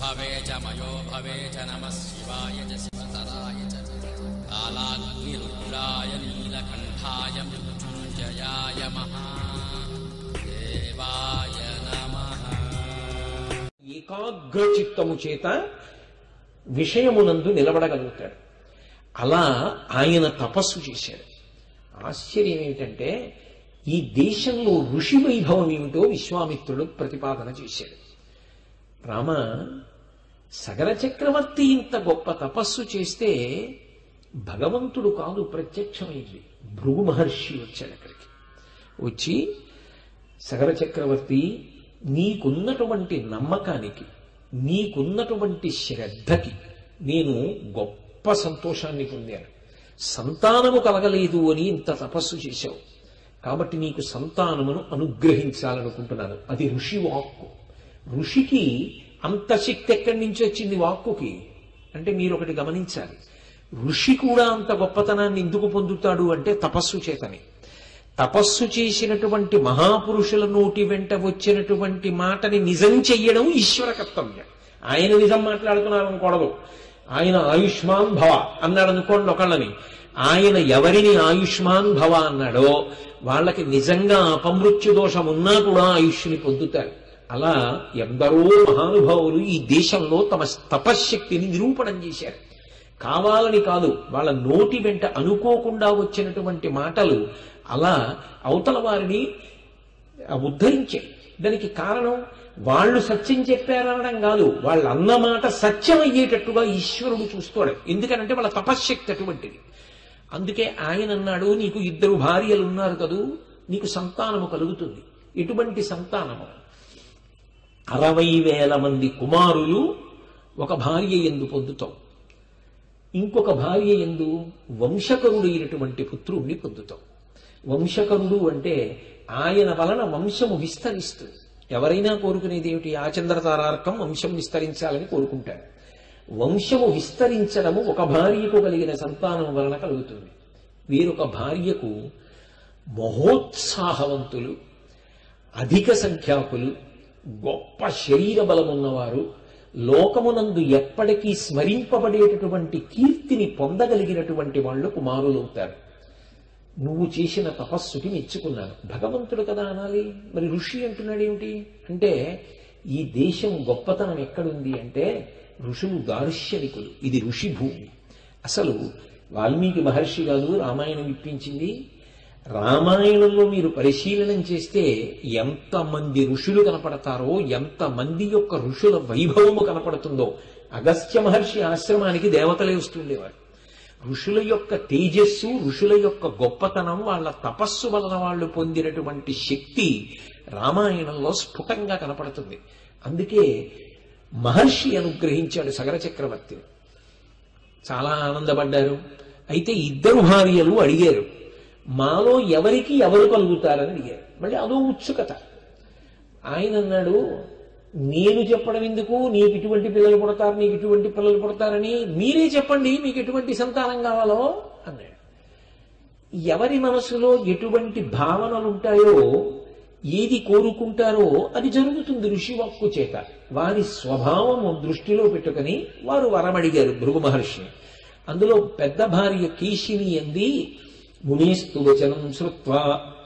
भवे च मयो भवे च नमः शिवाय च शिवतराय च कालाग्निरुद्राय नीलकण्ठाय मृत्युञ्जयाय महादेवाय नमः ఏకాగ్ర చిత్తము చేత విషయమునందు నిలబడగలుగుతాడు అలా ఆయన తపస్సు చేశాడు ఆశ్చర్యం ఏమిటంటే ఈ దేశంలో ఋషి వైభవం ఏమిటో విశ్వామిత్రుడు ప్రతిపాదన చేశాడు రామ సగర చక్రవర్తి ఇంత గొప్ప తపస్సు చేస్తే భగవంతుడు కాదు ప్రత్యక్షమైంది భృగు మహర్షి వచ్చాడు అక్కడికి వచ్చి సగర చక్రవర్తి నీకున్నటువంటి నమ్మకానికి నీకున్నటువంటి శ్రద్ధకి నేను గొప్ప సంతోషాన్ని పొందాను సంతానము కలగలేదు అని ఇంత తపస్సు చేశావు కాబట్టి నీకు సంతానమును అనుగ్రహించాలనుకుంటున్నాను అది ఋషి వాక్కు ఋషికి అంత శక్తి ఎక్కడి నుంచి వచ్చింది వాక్కుకి అంటే మీరు ఒకటి గమనించాలి ఋషి కూడా అంత గొప్పతనాన్ని ఎందుకు పొందుతాడు అంటే తపస్సు చేతనే తపస్సు చేసినటువంటి మహాపురుషుల నోటి వెంట వచ్చినటువంటి మాటని నిజం చెయ్యడం ఈశ్వర కర్తవ్యం ఆయన నిజం మాట్లాడుతున్నారు అనుకోడదు ఆయన ఆయుష్మాన్ భవ అన్నాడు అనుకోండి ఒకళ్ళని ఆయన ఎవరిని ఆయుష్మాన్ భవ అన్నాడో వాళ్ళకి నిజంగా అపమృత్యు దోషం ఉన్నా కూడా ఆయుష్ని పొందుతారు అలా ఎందరో మహానుభావులు ఈ దేశంలో తమ తపశ్శక్తిని నిరూపణం చేశారు కావాలని కాదు వాళ్ళ నోటి వెంట అనుకోకుండా వచ్చినటువంటి మాటలు అలా అవతల వారిని ఉద్ధరించాయి దానికి కారణం వాళ్ళు సత్యం చెప్పారనడం కాదు వాళ్ళు అన్న మాట సత్యం అయ్యేటట్టుగా ఈశ్వరుడు చూస్తాడు ఎందుకనంటే వాళ్ళ తపశ్శక్తి అటువంటిది అందుకే ఆయన అన్నాడు నీకు ఇద్దరు భార్యలు ఉన్నారు కదూ నీకు సంతానము కలుగుతుంది ఎటువంటి సంతానము అరవై వేల మంది కుమారులు ఒక భార్య ఎందు పొందుతావు ఇంకొక భార్య ఎందు వంశకరుడైనటువంటి పుత్రుణ్ణి పొందుతావు వంశకరుడు అంటే ఆయన వలన వంశము విస్తరిస్తుంది ఎవరైనా కోరుకునేది ఏమిటి ఆచంద్రతారార్కం వంశం విస్తరించాలని కోరుకుంటాడు వంశము విస్తరించడము ఒక భార్యకు కలిగిన సంతానం వలన కలుగుతుంది వీరొక భార్యకు మహోత్సాహవంతులు అధిక సంఖ్యాకులు గొప్ప శరీర బలమున్నవారు లోకమునందు ఎప్పటికీ స్మరింపబడేటటువంటి కీర్తిని పొందగలిగినటువంటి వాళ్ళు కుమారులవుతారు నువ్వు చేసిన తపస్సుకి మెచ్చుకున్నాను భగవంతుడు కదా అనాలి మరి ఋషి అంటున్నాడు ఏమిటి అంటే ఈ దేశం గొప్పతనం ఎక్కడుంది అంటే ఋషులు దార్శనికులు ఇది ఋషి భూమి అసలు వాల్మీకి మహర్షి కాదు రామాయణం ఇప్పించింది రామాయణంలో మీరు పరిశీలనం చేస్తే ఎంతమంది ఋషులు కనపడతారో ఎంతమంది యొక్క ఋషుల వైభవము కనపడుతుందో అగస్త్య మహర్షి ఆశ్రమానికి దేవతలే వస్తుండేవారు ఋషుల యొక్క తేజస్సు ఋషుల యొక్క గొప్పతనం వాళ్ళ తపస్సు వలన వాళ్ళు పొందినటువంటి శక్తి రామాయణంలో స్ఫుటంగా కనపడుతుంది అందుకే మహర్షి అనుగ్రహించాడు సగర చక్రవర్తిని చాలా ఆనందపడ్డారు అయితే ఇద్దరు భార్యలు అడిగారు మాలో ఎవరికి ఎవరు కలుగుతారని అడిగారు మళ్ళీ అదో ఉత్సుకత ఆయన అన్నాడు నేను చెప్పడం ఎందుకు నీకు ఇటువంటి పిల్లలు పుడతారు నీకు ఇటువంటి పిల్లలు పుడతారని మీరే చెప్పండి మీకు ఎటువంటి సంతానం కావాలో అన్నాడు ఎవరి మనసులో ఎటువంటి భావనలు ఉంటాయో ఏది కోరుకుంటారో అది జరుగుతుంది ఋషివాక్కు చేత వారి స్వభావము దృష్టిలో పెట్టుకుని వారు వరమడిగారు భృగు మహర్షి అందులో పెద్ద భార్య కేశిని అంది మునీస్తు వచనం శ్రుత్వా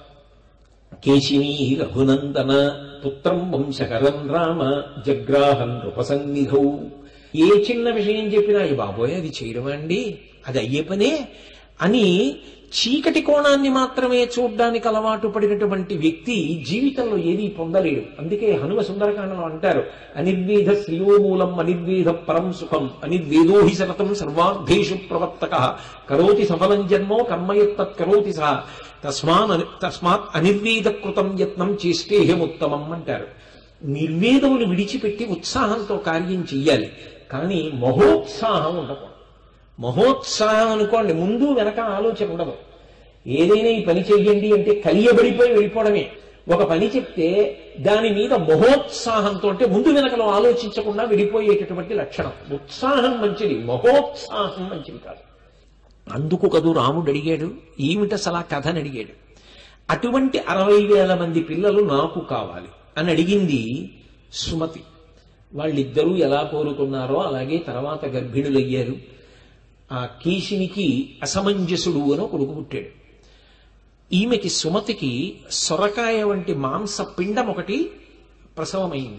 కేశినీ రఘునందన పుత్రం వంశకరం రామ జగ్రాహం నృపసన్నిధౌ ఏ చిన్న విషయం చెప్పినా ఈ బాబోయ్ అది చేయడం అండి అది అయ్యే పనే అని చీకటి కోణాన్ని మాత్రమే చూడ్డానికి అలవాటు పడినటువంటి వ్యక్తి జీవితంలో ఏదీ పొందలేడు అందుకే హనుమ సుందరకాండలో అంటారు అనిర్వేద శ్రియోమూలం అనిర్వేద పరం సుఖం అనిర్వేదోహి సతతం సర్వార్థేషు ప్రవర్తక కరోతి సఫలం జన్మో కర్మయత్తత్ కరోతి సహ తస్మాన్ తస్మాత్ అనిర్వేద కృతం యత్నం చేష్టేహముత్తమం అంటారు నిర్వేదములు విడిచిపెట్టి ఉత్సాహంతో కార్యం చెయ్యాలి కానీ మహోత్సాహం ఉండకూడదు మహోత్సాహం అనుకోండి ముందు వెనక ఆలోచన ఉండదు ఏదైనా ఈ పని చెయ్యండి అంటే కలియబడిపోయి వెళ్ళిపోవడమే ఒక పని చెప్తే దాని మీద మహోత్సాహంతో అంటే ముందు వెనకలో ఆలోచించకుండా విడిపోయేటటువంటి లక్షణం ఉత్సాహం మంచిది మహోత్సాహం మంచిది కాదు అందుకు కదూ రాముడు అడిగాడు ఏమిటి అసలు ఆ కథని అడిగాడు అటువంటి అరవై వేల మంది పిల్లలు నాకు కావాలి అని అడిగింది సుమతి వాళ్ళిద్దరూ ఎలా కోరుకున్నారో అలాగే తర్వాత గర్భిణులయ్యారు ఆ కీషినికి అసమంజసుడు అని కొడుకు పుట్టాడు ఈమెకి సుమతికి సొరకాయ వంటి మాంస పిండం ఒకటి ప్రసవమైంది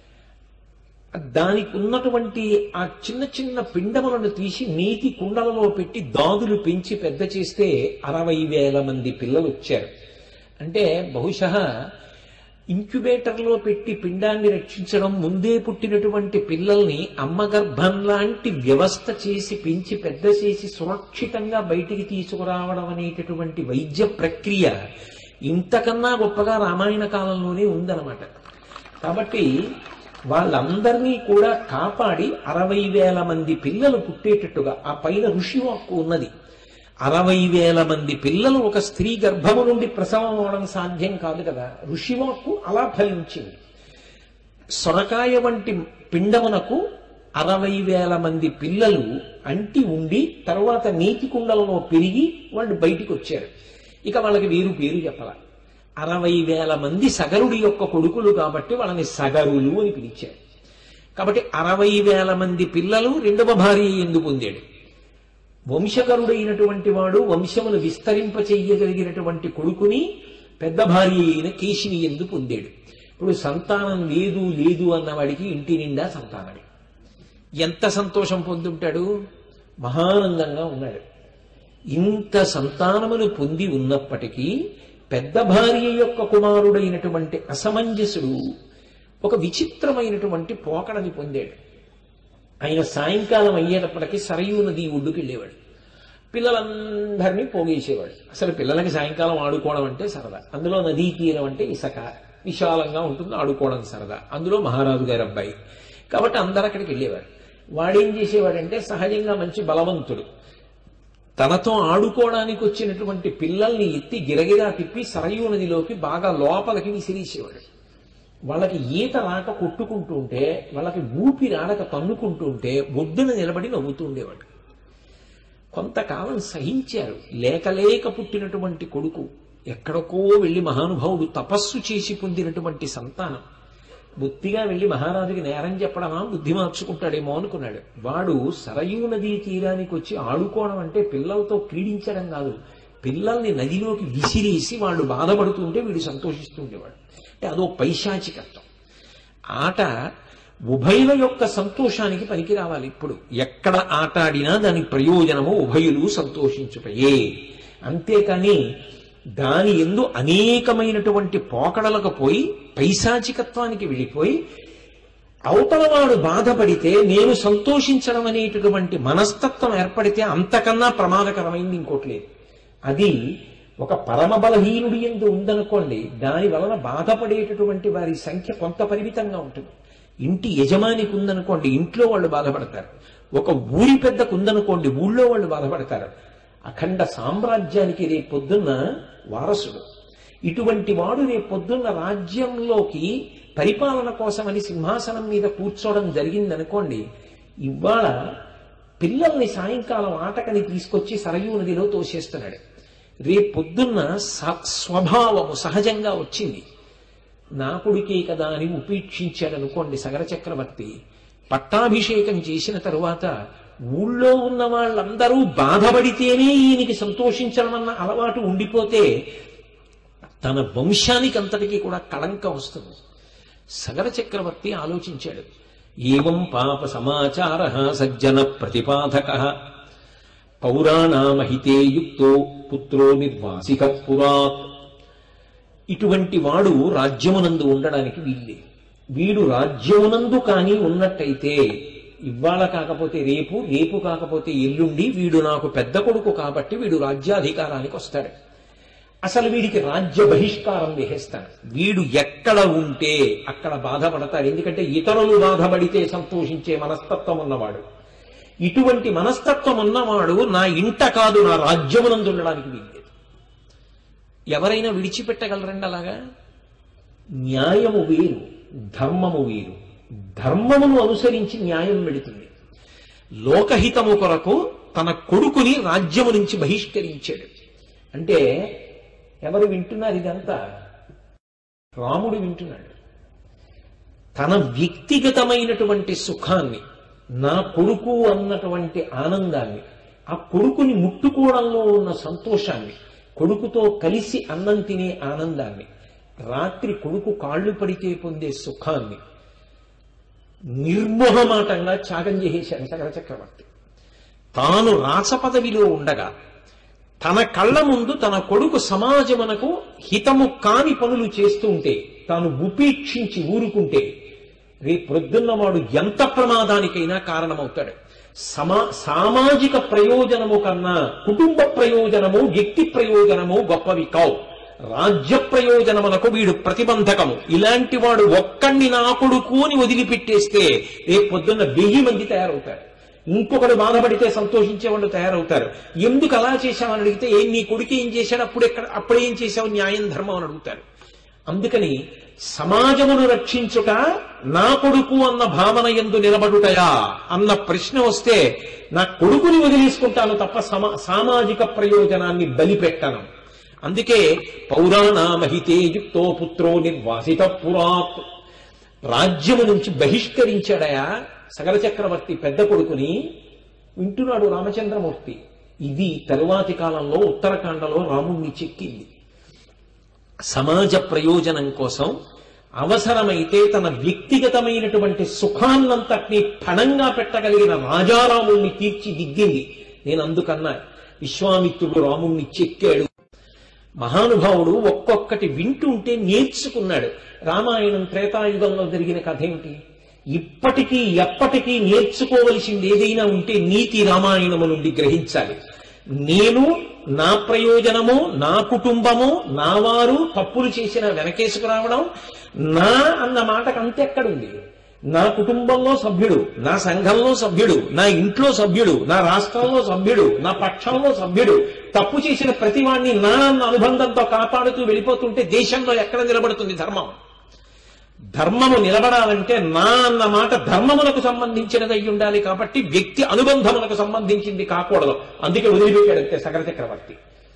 దానికి ఉన్నటువంటి ఆ చిన్న చిన్న పిండములను తీసి నీటి కుండలలో పెట్టి దాదులు పెంచి పెద్ద చేస్తే అరవై వేల మంది పిల్లలు వచ్చారు అంటే బహుశः ఇంక్యుబేటర్లో పెట్టి పిండాన్ని రక్షించడం ముందే పుట్టినటువంటి పిల్లల్ని అమ్మ గర్భం లాంటి వ్యవస్థ చేసి పెంచి పెద్ద చేసి సురక్షితంగా బయటికి తీసుకురావడం అనేటటువంటి వైద్య ప్రక్రియ ఇంతకన్నా గొప్పగా రామాయణ కాలంలోనే ఉందన్నమాట కాబట్టి వాళ్ళందరినీ కూడా కాపాడి అరవై వేల మంది పిల్లలు పుట్టేటట్టుగా ఆ పైన ఋషి వాక్కు ఉన్నది అరవై వేల మంది పిల్లలు ఒక స్త్రీ గర్భము నుండి ప్రసవం అవడం సాధ్యం కాదు కదా ఋషివాక్కు అలా ఫలించింది సొరకాయ వంటి పిండమునకు అరవై వేల మంది పిల్లలు అంటి ఉండి తర్వాత నీటి కుండలలో పెరిగి వాళ్ళు బయటికి వచ్చారు ఇక వాళ్ళకి వీరు పేరు చెప్పాల అరవై వేల మంది సగరుడి యొక్క కొడుకులు కాబట్టి వాళ్ళని సగరులు అని పిలిచారు కాబట్టి అరవై వేల మంది పిల్లలు రెండవ భార్య ఎందు పొందాడు వంశకరుడైనటువంటి వాడు వంశమును విస్తరింప చెయ్యగలిగినటువంటి కొడుకుని పెద్ద భార్య అయిన కేశిని ఎందు పొందాడు ఇప్పుడు సంతానం లేదు లేదు అన్నవాడికి ఇంటి నిండా సంతానమే ఎంత సంతోషం పొందుంటాడు మహానందంగా ఉన్నాడు ఇంత సంతానమును పొంది ఉన్నప్పటికీ పెద్ద భార్య యొక్క కుమారుడైనటువంటి అసమంజసుడు ఒక విచిత్రమైనటువంటి పోకడని పొందాడు ఆయన సాయంకాలం అయ్యేటప్పటికి సరయూ నది ఒడ్డుకి వెళ్ళేవాడు పిల్లలందరినీ పోగేసేవాడు అసలు పిల్లలకి సాయంకాలం ఆడుకోవడం అంటే సరదా అందులో నదీ తీరం అంటే ఇసక విశాలంగా ఉంటుంది ఆడుకోవడం సరదా అందులో మహారాజు గారి అబ్బాయి కాబట్టి అందరు అక్కడికి వెళ్ళేవాడు వాడేం చేసేవాడంటే సహజంగా మంచి బలవంతుడు తనతో ఆడుకోవడానికి వచ్చినటువంటి పిల్లల్ని ఎత్తి గిరగిరా తిప్పి సరయూ నదిలోకి బాగా లోపలికి విసిరేసేవాడు వాళ్ళకి ఈత రాక కొట్టుకుంటూ ఉంటే వాళ్ళకి ఊపిరి ఆడక తన్నుకుంటూ ఉంటే ఒడ్డున నిలబడి నవ్వుతూ ఉండేవాడు కొంతకాలం సహించారు లేక లేక పుట్టినటువంటి కొడుకు ఎక్కడికో వెళ్లి మహానుభావుడు తపస్సు చేసి పొందినటువంటి సంతానం బుద్ధిగా వెళ్లి మహారాజుకి నేరం చెప్పడమా బుద్ధి మార్చుకుంటాడేమో అనుకున్నాడు వాడు సరయూ నదీ తీరానికి వచ్చి ఆడుకోవడం అంటే పిల్లలతో క్రీడించడం కాదు పిల్లల్ని నదిలోకి విసిరేసి వాళ్ళు బాధపడుతుంటే వీడు సంతోషిస్తూ ఉండేవాడు అంటే అదో పైశాచికత్వం ఆట ఉభయుల యొక్క సంతోషానికి పనికి రావాలి ఇప్పుడు ఎక్కడ ఆట ఆడినా దాని ప్రయోజనము ఉభయులు సంతోషించుటయే అంతేకాని దాని ఎందు అనేకమైనటువంటి పోకడలకు పోయి పైశాచికత్వానికి వెళ్ళిపోయి అవతలవాడు బాధపడితే నేను సంతోషించడం అనేటటువంటి మనస్తత్వం ఏర్పడితే అంతకన్నా ప్రమాదకరమైంది ఇంకోటి లేదు అది ఒక పరమ బలహీనుడి ఎందు ఉందనుకోండి దాని వలన బాధపడేటటువంటి వారి సంఖ్య కొంత పరిమితంగా ఉంటుంది ఇంటి యజమానికి ఉందనుకోండి ఇంట్లో వాళ్ళు బాధపడతారు ఒక ఊరి పెద్దకు ఉందనుకోండి ఊళ్ళో వాళ్ళు బాధపడతారు అఖండ సామ్రాజ్యానికి రేపు పొద్దున్న వారసుడు ఇటువంటి వాడు రేపు పొద్దున్న రాజ్యంలోకి పరిపాలన కోసమని సింహాసనం మీద కూర్చోవడం జరిగిందనుకోండి ఇవాళ పిల్లల్ని సాయంకాలం ఆటకని తీసుకొచ్చి సరయూ నదిలో తోసేస్తున్నాడు రేపు పొద్దున్న స- స్వభావము సహజంగా వచ్చింది నా కొడుకే కదా అని ఉపేక్షించాడు అనుకోండి సగర చక్రవర్తి పట్టాభిషేకం చేసిన తరువాత ఊళ్ళో ఉన్న వాళ్ళందరూ బాధపడితేనే ఈయనకి సంతోషించడం అన్న అలవాటు ఉండిపోతే తన వంశానికి అంతటికీ కూడా కళంకం వస్తుంది సగర చక్రవర్తి ఆలోచించాడు ఏవం పాప సమాచార సజ్జన ప్రతిపాదక పౌరాణామహితే యుక్తో పుత్రో నిర్వాసిక పురాత్ ఇటువంటి వాడు రాజ్యమునందు ఉండడానికి వీల్లే వీడు రాజ్యమునందు కానీ ఉన్నట్టయితే ఇవాళ కాకపోతే రేపు రేపు కాకపోతే ఎల్లుండి వీడు నాకు పెద్ద కొడుకు కాబట్టి వీడు రాజ్యాధికారానికి వస్తాడు అసలు వీడికి రాజ్య బహిష్కారం వేసేస్తాడు వీడు ఎక్కడ ఉంటే అక్కడ బాధపడతాడు ఎందుకంటే ఇతరులు బాధపడితే సంతోషించే మనస్తత్వం ఉన్నవాడు ఇటువంటి మనస్తత్వం ఉన్నవాడు నా ఇంట కాదు నా రాజ్యమునందు ఉండడానికి వీల్లేదు ఎవరైనా విడిచిపెట్టగలరండి అలాగా న్యాయము వేరు ధర్మము వేరు ధర్మమును అనుసరించి న్యాయం వెళుతుంది లోకహితము కొరకు తన కొడుకుని రాజ్యము నుంచి బహిష్కరించాడు అంటే ఎవరు వింటున్నారు ఇదంతా రాముడు వింటున్నాడు తన వ్యక్తిగతమైనటువంటి సుఖాన్ని నా కొడుకు అన్నటువంటి ఆనందాన్ని ఆ కొడుకుని ముట్టుకోవడంలో ఉన్న సంతోషాన్ని కొడుకుతో కలిసి అన్నం తినే ఆనందాన్ని రాత్రి కొడుకు కాళ్ళు పడితే పొందే సుఖాన్ని నిర్మోహమాటంగా త్యాగం చేసేశాడు సగర చక్రవర్తి తాను రాసపదవిలో ఉండగా తన కళ్ళ ముందు తన కొడుకు సమాజమునకు హితము కాని పనులు చేస్తూ ఉంటే తాను ఉపేక్షించి ఊరుకుంటే రేపొద్దున్న వాడు ఎంత ప్రమాదానికైనా కారణమవుతాడు సమా సామాజిక ప్రయోజనము కన్నా కుటుంబ ప్రయోజనము వ్యక్తి ప్రయోజనము గొప్పవి కావు రాజ్య ప్రయోజనమునకు వీడు ప్రతిబంధకము ఇలాంటి వాడు ఒక్కడిని నా కొడుకు అని వదిలిపెట్టేస్తే రేపు పొద్దున్న వెయ్యి మంది తయారవుతారు ఇంకొకడు బాధపడితే సంతోషించే వాళ్ళు తయారవుతారు ఎందుకు అలా చేశామని అడిగితే ఏం నీ కొడుకు ఏం చేశాడు అప్పుడు ఎక్కడ అప్పుడేం చేశావు న్యాయం ధర్మం అని అడుగుతారు అందుకని సమాజమును రక్షించుట నా కొడుకు అన్న భావన ఎందు నిలబడుటయా అన్న ప్రశ్న వస్తే నా కొడుకుని వదిలేసుకుంటాను తప్ప సమా సామాజిక ప్రయోజనాన్ని బలిపెట్టను అందుకే పౌరాణామహితే యుక్తో పుత్రో నిర్వాసిత పురాత్ రాజ్యము నుంచి బహిష్కరించాడయా సగర చక్రవర్తి పెద్ద కొడుకుని వింటున్నాడు రామచంద్రమూర్తి ఇది తరువాతి కాలంలో ఉత్తరాఖండలో రాముణ్ణి చెక్కింది సమాజ ప్రయోజనం కోసం అవసరమైతే తన వ్యక్తిగతమైనటువంటి సుఖాన్నంతటినీ పణంగా పెట్టగలిగిన రాజారాముణ్ణి తీర్చిదిద్దింది నేను అందుకన్నా విశ్వామిత్రుడు రాముణ్ణి చెక్కాడు మహానుభావుడు ఒక్కొక్కటి వింటుంటే నేర్చుకున్నాడు రామాయణం త్రేతాయుగంలో జరిగిన కథ ఏమిటి ఇప్పటికీ ఎప్పటికీ నేర్చుకోవలసింది ఏదైనా ఉంటే నీతి రామాయణము నుండి గ్రహించాలి నేను నా ప్రయోజనము నా కుటుంబము నా వారు తప్పులు చేసిన వెనకేసుకు రావడం నా అన్న మాటకు అంతెక్కడుంది నా కుటుంబంలో సభ్యుడు నా సంఘంలో సభ్యుడు నా ఇంట్లో సభ్యుడు నా రాష్ట్రంలో సభ్యుడు నా పక్షంలో సభ్యుడు తప్పు చేసిన ప్రతి వాణ్ణి నా అన్న అనుబంధంతో కాపాడుతూ వెళ్ళిపోతుంటే దేశంలో ఎక్కడ నిలబడుతుంది ధర్మం ధర్మము నిలబడాలంటే నా అన్న మాట ధర్మమునకు సంబంధించినది అయి ఉండాలి కాబట్టి వ్యక్తి అనుబంధమునకు సంబంధించింది కాకూడదు అందుకే వదిలిపెట్టాడంతే సగర చక్రవర్తి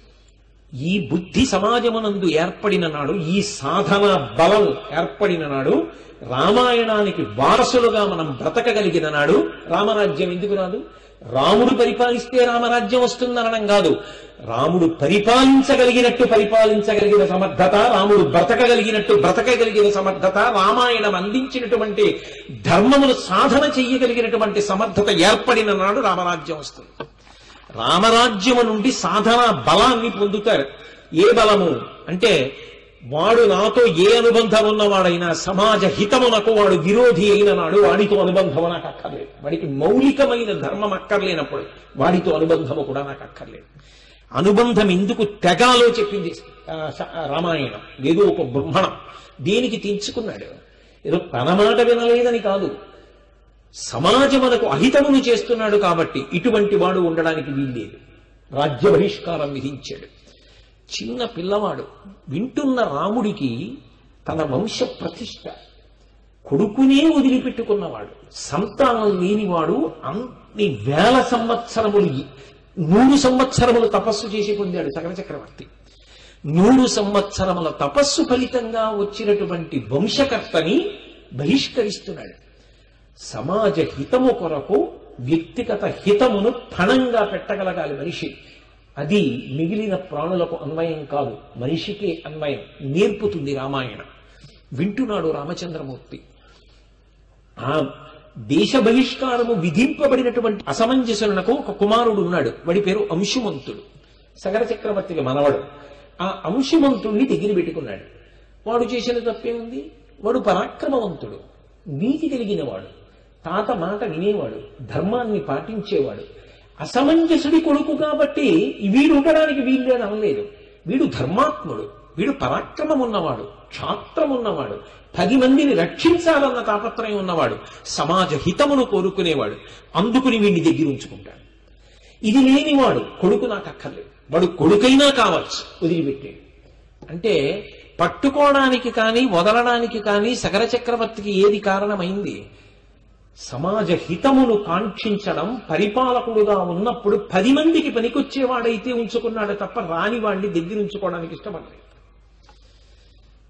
ఈ బుద్ధి సమాజమునందు ఏర్పడిన నాడు ఈ సాధన బలం ఏర్పడిన నాడు రామాయణానికి వారసులుగా మనం బ్రతకగలిగిన నాడు రామరాజ్యం ఎందుకు రాదు రాముడు పరిపాలిస్తే రామరాజ్యం వస్తుందనడం కాదు రాముడు పరిపాలించగలిగినట్టు పరిపాలించగలిగిన సమర్థత రాముడు బ్రతకగలిగినట్టు బ్రతకగలిగిన సమర్థత రామాయణం అందించినటువంటి ధర్మమును సాధన చెయ్యగలిగినటువంటి సమర్థత ఏర్పడిన నాడు రామరాజ్యం వస్తుంది రామరాజ్యము నుండి సాధన బలాన్ని పొందుతారు ఏ బలము అంటే వాడు నాతో ఏ అనుబంధం ఉన్నవాడైనా సమాజ హితమునకు వాడు విరోధి అయిన నాడు వాడితో అనుబంధము నాకు అక్కర్లేదు వాడికి మౌలికమైన ధర్మం అక్కర్లేనప్పుడు వాడితో అనుబంధము కూడా నాకు అక్కర్లేదు అనుబంధం ఎందుకు తెగాలో చెప్పింది ఆ, స- ఆ, రామాయణం ఏదో ఒక బ్రహ్మణం దేనికి తెంచుకున్నాడు ఏదో తన మాట వినలేదని కాదు సమాజమునకు అహితమును చేస్తున్నాడు కాబట్టి ఇటువంటి వాడు ఉండడానికి వీల్లేదు రాజ్య బహిష్కారం విధించాడు చిన్న పిల్లవాడు వింటున్న రాముడికి తన వంశ ప్రతిష్ట కొడుకునే వదిలిపెట్టుకున్నవాడు సంతానం లేనివాడు అన్ని వేల సంవత్సరములు నూరు సంవత్సరములు తపస్సు చేసి పొందాడు సగర చక్రవర్తి నూరు సంవత్సరముల తపస్సు ఫలితంగా వచ్చినటువంటి వంశకర్తని బహిష్కరిస్తున్నాడు సమాజ హితము కొరకు వ్యక్తిగత హితమును పణంగా పెట్టగలగాలి మనిషి అది మిగిలిన ప్రాణులకు అన్వయం కాదు మనిషికే అన్వయం నేర్పుతుంది రామాయణం వింటున్నాడు రామచంద్రమూర్తి ఆ దేశ బహిష్కారము విధింపబడినటువంటి అసమంజసులకు ఒక కుమారుడు ఉన్నాడు వాడి పేరు అంశుమంతుడు సగర చక్రవర్తికి మనవడు ఆ అంశుమంతుణ్ణి దగ్గర పెట్టుకున్నాడు వాడు చేసిన తప్పేముంది వాడు పరాక్రమవంతుడు నీతి కలిగిన వాడు తాత మాట వినేవాడు ధర్మాన్ని పాటించేవాడు అసమంజసుడి కొడుకు కాబట్టి వీడు ఉండడానికి వీల్లేని అనలేదు వీడు ధర్మాత్ముడు వీడు పరాక్రమం ఉన్నవాడు క్షాత్రం ఉన్నవాడు పది మందిని రక్షించాలన్న తాపత్రయం ఉన్నవాడు సమాజ హితమును కోరుకునేవాడు అందుకుని వీడిని దగ్గర ఉంచుకుంటాడు ఇది లేనివాడు కొడుకు నాకు అక్కర్లేదు వాడు కొడుకైనా కావచ్చు వదిలిపెట్టాడు అంటే పట్టుకోవడానికి కానీ వదలడానికి కానీ సగర చక్రవర్తికి ఏది కారణమైంది సమాజ హితమును కాంక్షించడం పరిపాలకుడుగా ఉన్నప్పుడు పది మందికి పనికొచ్చేవాడైతే ఉంచుకున్నాడు తప్ప రాని వాడిని దగ్గర ఉంచుకోవడానికి ఇష్టపడలేదు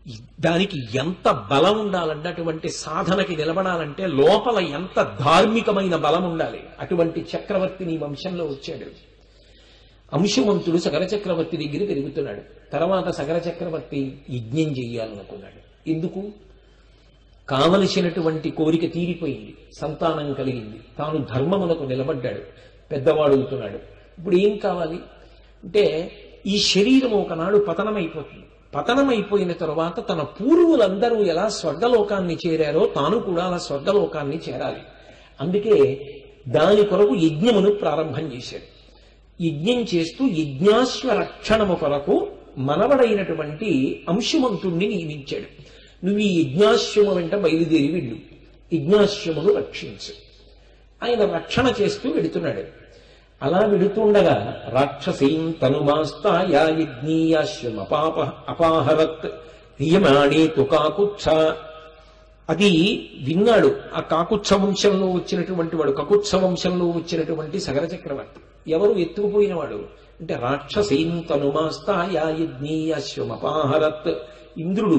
దానికి ఎంత బలం ఉండాలంటే అటువంటి సాధనకి నిలబడాలంటే లోపల ఎంత ధార్మికమైన బలం ఉండాలి అటువంటి చక్రవర్తి నీ వంశంలో వచ్చాడు అంశుమంతుడు సగర చక్రవర్తి దగ్గర పెరుగుతున్నాడు తర్వాత సగర చక్రవర్తి యజ్ఞం చెయ్యాలనుకున్నాడు ఎందుకు కావలసినటువంటి కోరిక తీరిపోయింది సంతానం కలిగింది తాను ధర్మమునకు నిలబడ్డాడు పెద్దవాడు అవుతున్నాడు ఇప్పుడు ఏం కావాలి అంటే ఈ శరీరం ఒకనాడు పతనమైపోతుంది పతనమైపోయిన తరువాత తన పూర్వులందరూ ఎలా స్వర్గలోకాన్ని చేరారో తాను కూడా అలా స్వర్గలోకాన్ని చేరాలి అందుకే దాని కొరకు యజ్ఞమును ప్రారంభం చేశాడు యజ్ఞం చేస్తూ యజ్ఞాశ్వ రక్షణము కొరకు మనవడైనటువంటి అంశుమంతుణ్ణి నియమించాడు నువ్వు ఈ యజ్ఞాశ్వము వెంట బయలుదేరి వెళ్ళు యజ్ఞాశ్వమును రక్షించు ఆయన రక్షణ చేస్తూ వెడుతున్నాడు అలా వెడుతుండగా రాక్షసీం తనుమాస్తాయా యజ్ఞీయాశ్వం అపాప అపాహరత్ నియమాణి తుకాకుచ్చ అది విన్నాడు ఆ కాకుత్స వంశంలో వచ్చినటువంటి వాడు కకుత్స వంశంలో వచ్చినటువంటి సగర చక్రవర్తి ఎవరు ఎత్తుకుపోయినవాడు అంటే రాక్షసీం తనుమాస్తాయా యజ్ఞీయాశ్వం అపాహరత్ ఇంద్రుడు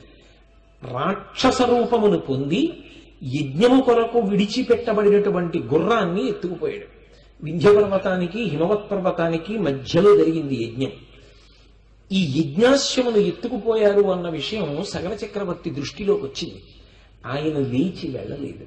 రాక్షస రూపమును పొంది యజ్ఞము కొరకు విడిచిపెట్టబడినటువంటి గుర్రాన్ని ఎత్తుకుపోయాడు వింధ్య పర్వతానికి హిమవత్ పర్వతానికి మధ్యలో జరిగింది యజ్ఞం ఈ యజ్ఞాశ్వమును ఎత్తుకుపోయారు అన్న విషయం సగర చక్రవర్తి దృష్టిలోకి వచ్చింది ఆయన లేచి వెళ్ళలేదు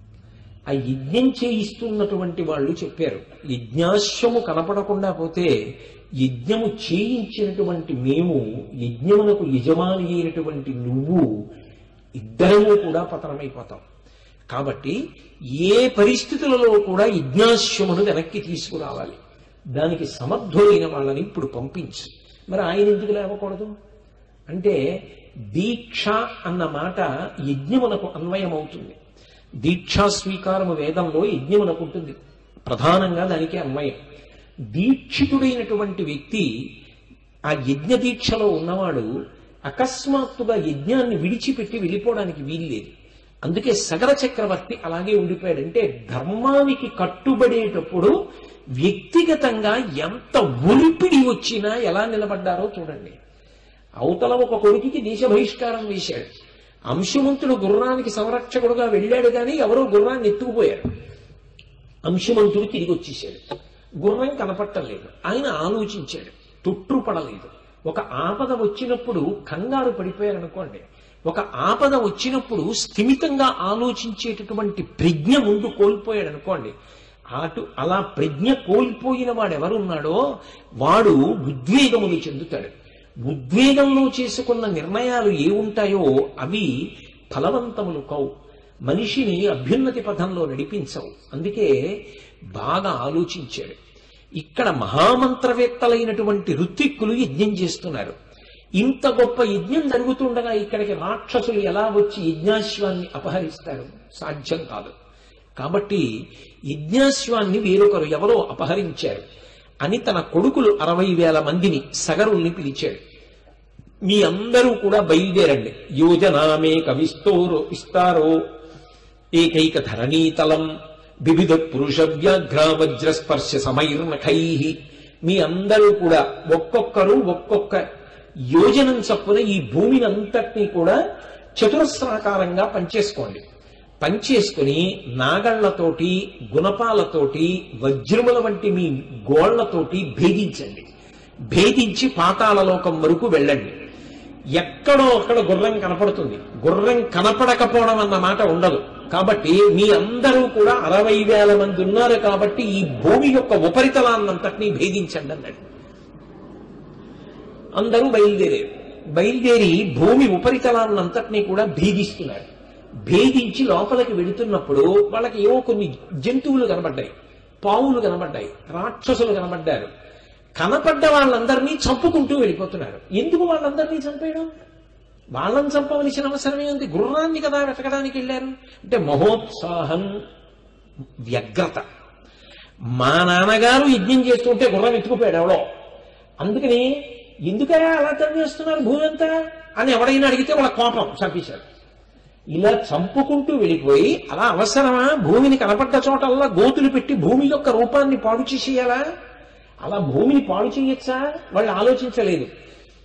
ఆ యజ్ఞం చేయిస్తున్నటువంటి వాళ్ళు చెప్పారు యజ్ఞాశ్వము కనపడకుండా పోతే యజ్ఞము చేయించినటువంటి మేము యజ్ఞమునకు యజమాని అయినటువంటి నువ్వు ఇద్దరము కూడా పతనమైపోతాం కాబట్టి ఏ పరిస్థితులలో కూడా యజ్ఞాశ్వమును వెనక్కి తీసుకురావాలి దానికి సమర్థులైన వాళ్ళని ఇప్పుడు పంపించు మరి ఆయన ఎందుకు లేవకూడదు అంటే దీక్ష అన్న మాట యజ్ఞమునకు అన్వయమవుతుంది దీక్షా స్వీకారము వేదంలో యజ్ఞమునకు ఉంటుంది ప్రధానంగా దానికి అన్వయం దీక్షితుడైనటువంటి వ్యక్తి ఆ యజ్ఞ దీక్షలో ఉన్నవాడు అకస్మాత్తుగా యజ్ఞాన్ని విడిచిపెట్టి వెళ్ళిపోవడానికి వీల్లేదు అందుకే సగర చక్రవర్తి అలాగే ఉండిపోయాడంటే ధర్మానికి కట్టుబడేటప్పుడు వ్యక్తిగతంగా ఎంత ఒలిపిడి వచ్చినా ఎలా నిలబడ్డారో చూడండి అవతల ఒక కొడుకుకి దేశ బహిష్కారం వేశాడు అంశుమంతుడు గుర్రానికి సంరక్షకుడుగా వెళ్ళాడు కానీ ఎవరో గుర్రాన్ని ఎత్తుకుపోయారు అంశుమంతుడు తిరిగి వచ్చేసాడు గుర్రం కనపట్టలేదు ఆయన ఆలోచించాడు తొట్టుపడలేదు ఒక ఆపద వచ్చినప్పుడు కంగారు పడిపోయారనుకోండి ఒక ఆపద వచ్చినప్పుడు స్థిమితంగా ఆలోచించేటటువంటి ప్రజ్ఞ ముందు కోల్పోయాడు అనుకోండి అటు అలా ప్రజ్ఞ కోల్పోయిన వాడు ఎవరున్నాడో వాడు ఉద్వేగములు చెందుతాడు ఉద్వేగంలో చేసుకున్న నిర్ణయాలు ఏ ఉంటాయో అవి ఫలవంతములు కావు మనిషిని అభ్యున్నతి పథంలో నడిపించవు అందుకే బాగా ఆలోచించాడు ఇక్కడ మహామంత్రవేత్తలైనటువంటి ఋత్విక్కులు యజ్ఞం చేస్తున్నారు ఇంత గొప్ప యజ్ఞం జరుగుతుండగా ఇక్కడికి రాక్షసులు ఎలా వచ్చి యజ్ఞాశ్వాన్ని అపహరిస్తారు సాధ్యం కాదు కాబట్టి యజ్ఞాశ్వాన్ని వేరొకరు ఎవరో అపహరించారు అని తన కొడుకులు అరవై వేల మందిని సగరుల్ని పిలిచాడు మీ అందరూ కూడా బయలుదేరండి యోజనామే కవిస్తోరో విస్తారో ఏకైక ధరణీతలం వివిధ పురుష వ్యాఘ్ర వజ్రస్పర్శ సమైర్నఖై మీ అందరూ కూడా ఒక్కొక్కరు ఒక్కొక్క యోజనం చప్పున ఈ భూమిని అంతటినీ కూడా చతురస్రాకారంగా పంచేసుకోండి పంచేసుకుని నాగళ్లతోటి గుణపాలతోటి వజ్రముల వంటి మీ గోళ్లతోటి భేదించండి భేదించి పాతాళలోకం వరకు వెళ్ళండి ఎక్కడో అక్కడ గుర్రం కనపడుతుంది గుర్రం కనపడకపోవడం అన్న మాట ఉండదు కాబట్టి మీ అందరూ కూడా అరవై వేల మంది ఉన్నారు కాబట్టి ఈ భూమి యొక్క ఉపరితలాన్నంతటినీ భేదించండి అన్నాడు అందరూ బయలుదేరారు బయలుదేరి భూమి ఉపరితలాన్నంతటినీ కూడా భేదిస్తున్నారు భేదించి లోపలికి వెళుతున్నప్పుడు వాళ్ళకి ఏవో కొన్ని జంతువులు కనబడ్డాయి పావులు కనబడ్డాయి రాక్షసులు కనబడ్డారు కనపడ్డ వాళ్ళందరినీ చంపుకుంటూ వెళ్ళిపోతున్నారు ఎందుకు వాళ్ళందరినీ చంపేయడం వాళ్ళని చంపవలసిన అవసరమే ఉంది గుర్రాన్ని కదా వెతకడానికి వెళ్ళారు అంటే మహోత్సాహం వ్యగ్రత మా నాన్నగారు యజ్ఞం చేస్తుంటే గుర్రం ఎత్తుకుపోయాడు ఎవడో అందుకని ఎందుకయ్యా అలా తవ్వేస్తున్నారు భూమి అంతా అని ఎవడైనా అడిగితే వాళ్ళ కోపం చంపేశారు ఇలా చంపుకుంటూ వెళ్ళిపోయి అలా అవసరమా భూమిని కనపడ్డ చోటల్లా గోతులు పెట్టి భూమి యొక్క రూపాన్ని పాడు చేసేయాలా అలా భూమిని పాడు చేయొచ్చా వాళ్ళు ఆలోచించలేదు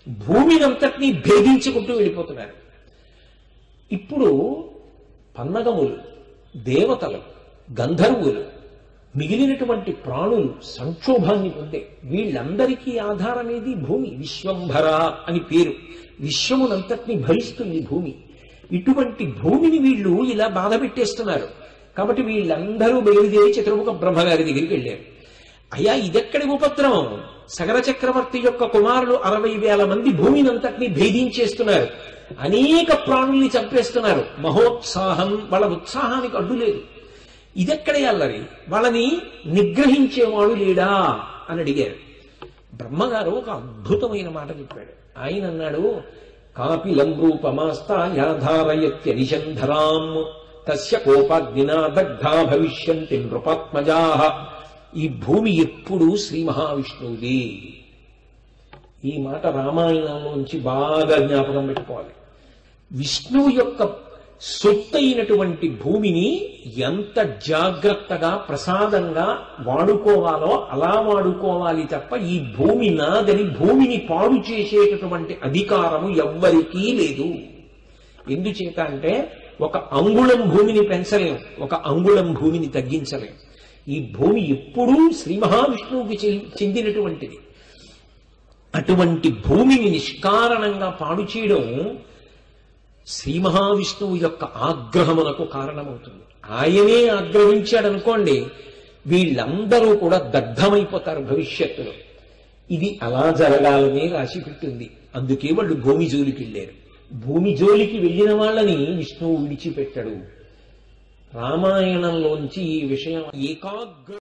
భూమినంతటినీ భేదించుకుంటూ వెళ్ళిపోతున్నారు ఇప్పుడు పన్నగములు దేవతలు గంధర్వులు మిగిలినటువంటి ప్రాణులు సంక్షోభాన్ని పొందే వీళ్ళందరికీ ఆధారమేది భూమి విశ్వంభర అని పేరు విశ్వమునంతటిని భరిస్తుంది భూమి ఇటువంటి భూమిని వీళ్ళు ఇలా బాధ పెట్టేస్తున్నారు కాబట్టి వీళ్ళందరూ బయలుదేరి చతుర్ముఖ బ్రహ్మగారి దగ్గరికి వెళ్ళారు అయ్యా ఇదెక్కడి ఉపద్రవం సగర చక్రవర్తి యొక్క కుమారులు అరవై వేల మంది భూమినంతటిని భేదించేస్తున్నారు అనేక ప్రాణుల్ని చంపేస్తున్నారు మహోత్సాహం వాళ్ళ ఉత్సాహానికి అడ్డు లేదు ఇదెక్కడే అల్లరి వాళ్ళని నిగ్రహించేవాడు లేడా అని అడిగారు బ్రహ్మగారు ఒక అద్భుతమైన మాట చెప్పాడు ఆయన అన్నాడు కాపిలం రూపమాస్తాయాధారయత్యనిషంధరాం తస్య కోపాగ్నినా దగ్ధా భవిష్యంతి నృపాత్మజా ఈ భూమి ఎప్పుడూ శ్రీ మహావిష్ణువుది ఈ మాట రామాయణంలోంచి బాగా జ్ఞాపకం పెట్టుకోవాలి విష్ణువు యొక్క సొత్తైనటువంటి భూమిని ఎంత జాగ్రత్తగా ప్రసాదంగా వాడుకోవాలో అలా వాడుకోవాలి తప్ప ఈ భూమి నాదని భూమిని పాడు చేసేటటువంటి అధికారము ఎవ్వరికీ లేదు ఎందుచేత అంటే ఒక అంగుళం భూమిని పెంచలేం ఒక అంగుళం భూమిని తగ్గించలేం ఈ భూమి ఎప్పుడూ శ్రీ మహావిష్ణువుకి చె- చెందినటువంటిది అటువంటి భూమిని నిష్కారణంగా పాడు చేయడం శ్రీ మహావిష్ణువు యొక్క ఆగ్రహమునకు కారణమవుతుంది ఆయనే ఆగ్రహించాడనుకోండి వీళ్ళందరూ కూడా దగ్ధమైపోతారు భవిష్యత్తులో ఇది అలా జరగాలనే రాసి పెట్టింది అందుకే వాళ్ళు భూమి జోలికి వెళ్ళారు భూమి జోలికి వెళ్ళిన వాళ్ళని విష్ణువు విడిచిపెట్టడు రామాయణంలోంచి ఈ విషయం ఏకాగ్ర